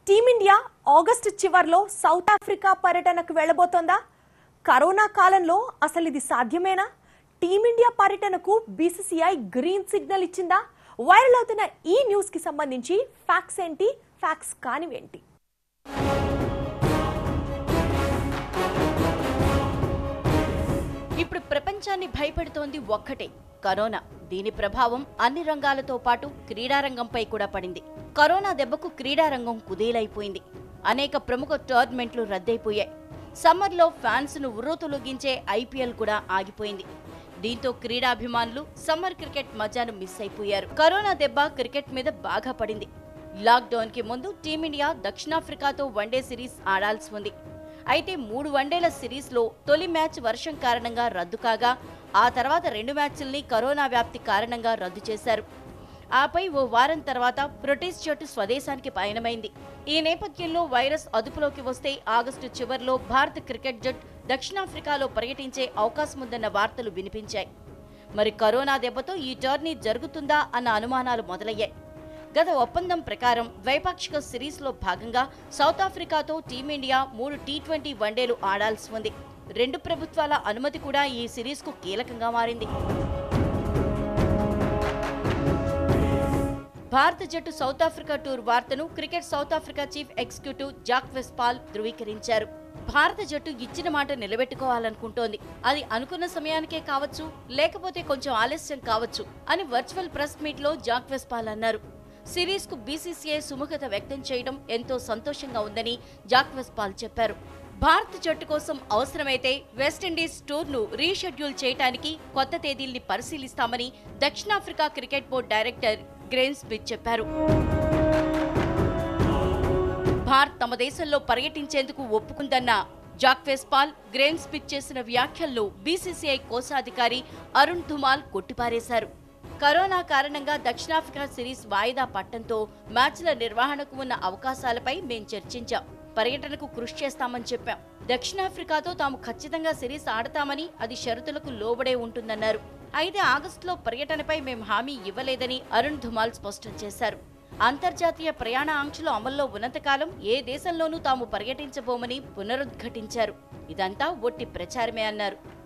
team India August చివర్లో south Africa పర్యటనకు వెళ్లబోతోందా కరోనా కాలంలో అసలు ఇది సాధ్యమేనా టీమిండియా పర్యటనకు బీసీసీఐ గ్రీన్ సిగ్నల్ ఇచ్చిందా వైరల్ అవుతున్న ఈ న్యూస్ కి సంబంధించి ఫ్యాక్స్ ఏంటి ఫ్యాక్స్ కానివేంటి ఇప్పుడు ప్రపంచాన్ని భయపెడుతోంది ఒక్కటే కరోనా దీని ప్రభావం అన్ని రంగాలతో పాటు క్రీడారంగంపై కూడా పడింది కరోనా దెబ్బకు క్రీడారంగం కుదేలైపోయింది అనేక ప్రముఖ టోర్నమెంట్లు రద్దయిపోయాయి సమ్మర్లో ఫ్యాన్స్ ను ఉర్రూతొలగించే ఐపీఎల్ కూడా ఆగిపోయింది దీంతో క్రీడాభిమానులు సమ్మర్ క్రికెట్ మజాను మిస్ అయిపోయారు కరోనా దెబ్బ క్రికెట్ మీద బాగా పడింది లాక్డౌన్ కి ముందు టీమిండియా దక్షిణాఫ్రికాతో వన్డే సిరీస్ ఆడాల్సి ఉంది అయితే మూడు వన్డేల సిరీస్లో తొలి మ్యాచ్ వర్షం కారణంగా రద్దు కాగా ఆ తర్వాత రెండు మ్యాచ్ల్ని కరోనా వ్యాప్తి కారణంగా రద్దు చేశారు ఆపై ఓ వారం తర్వాత బ్రిటిష్ జట్టు స్వదేశానికి పయనమైంది ఈ నేపథ్యంలో వైరస్ అదుపులోకి వస్తే ఆగస్టు చివర్లో భారత క్రికెట్ జట్టు దక్షిణాఫ్రికాలో పర్యటించే అవకాశం ఉందన్న వార్తలు వినిపించాయి మరి కరోనా దెబ్బతో ఈ టోర్నీ జరుగుతుందా అన్న అనుమానాలు మొదలయ్యాయి గత ఒప్పందం ప్రకారం ద్వైపాక్షిక సిరీస్లో భాగంగా సౌత్ ఆఫ్రికాతో టీమిండియా మూడు టీ ట్వంటీ వన్డేలు ఆడాల్సి ఉంది రెండు ప్రభుత్వాల అనుమతి కూడా ఈ సిరీస్కు కీలకంగా మారింది భారత జట్టు సౌత్ ఆఫ్రికా టూర్ వార్తను cricket south Africa chief executive Jacques Faul ధృవీకరించారు భారత జట్టు ఇచ్చిన మాట నిలబెట్టుకోవాలనుకుంటోంది అది అనుకున్న సమయానికే కావచ్చు లేకపోతే కొంచెం ఆలస్యం కావచ్చు అని వర్చువల్ ప్రెస్ మీట్ లో జాక్ వెస్పాల్ అన్నారు సిరీస్ కు బీసీసీఐ సుముఖత వ్యక్తం చేయడం ఎంతో సంతోషంగా ఉందని జాక్ వెస్పాల్ చెప్పారు భారత జట్టు కోసం అవసరమైతే వెస్టిండీస్ టూర్ను రీషెడ్యూల్ చేయడానికి కొత్త తేదీల్ని పరిశీలిస్తామని దక్షిణాఫ్రికా cricket board director Graeme Smith చెప్పారు భారత్ తమ దేశంలో పర్యటించేందుకు ఒప్పుకుందన్న జాక్వేస్ పాల్ గ్రేమ్ స్మిత్ చేసిన వ్యాఖ్యలను బీసీసీఐ కోశాధికారి అరుణ్ ధుమాల్ కొట్టిపారేశారు కరోనా కారణంగా దక్షిణాఫ్రికా సిరీస్ వాయిదా పట్టంతో మ్యాచ్ల నిర్వహణకు ఉన్న అవకాశాలపై మేం చర్చించాం పర్యటనకు కృషి చేస్తామని చెప్పాం దక్షిణాఫ్రికాతో తాము ఖచ్చితంగా సిరీస్ ఆడతామని అది షరతులకు లోబడే ఉంటుందన్నారు అయితే ఆగస్టులో పర్యటనపై మేం హామీ ఇవ్వలేదని అరుణ్ ధుమాల్ స్పష్టం చేశారు అంతర్జాతీయ ప్రయాణ ఆంక్షలు అమల్లో ఉన్నంతకాలం ఏ దేశంలోనూ తాము పర్యటించబోమని పునరుద్ఘాటించారు ఇదంతా ఒట్టి ప్రచారమే అన్నారు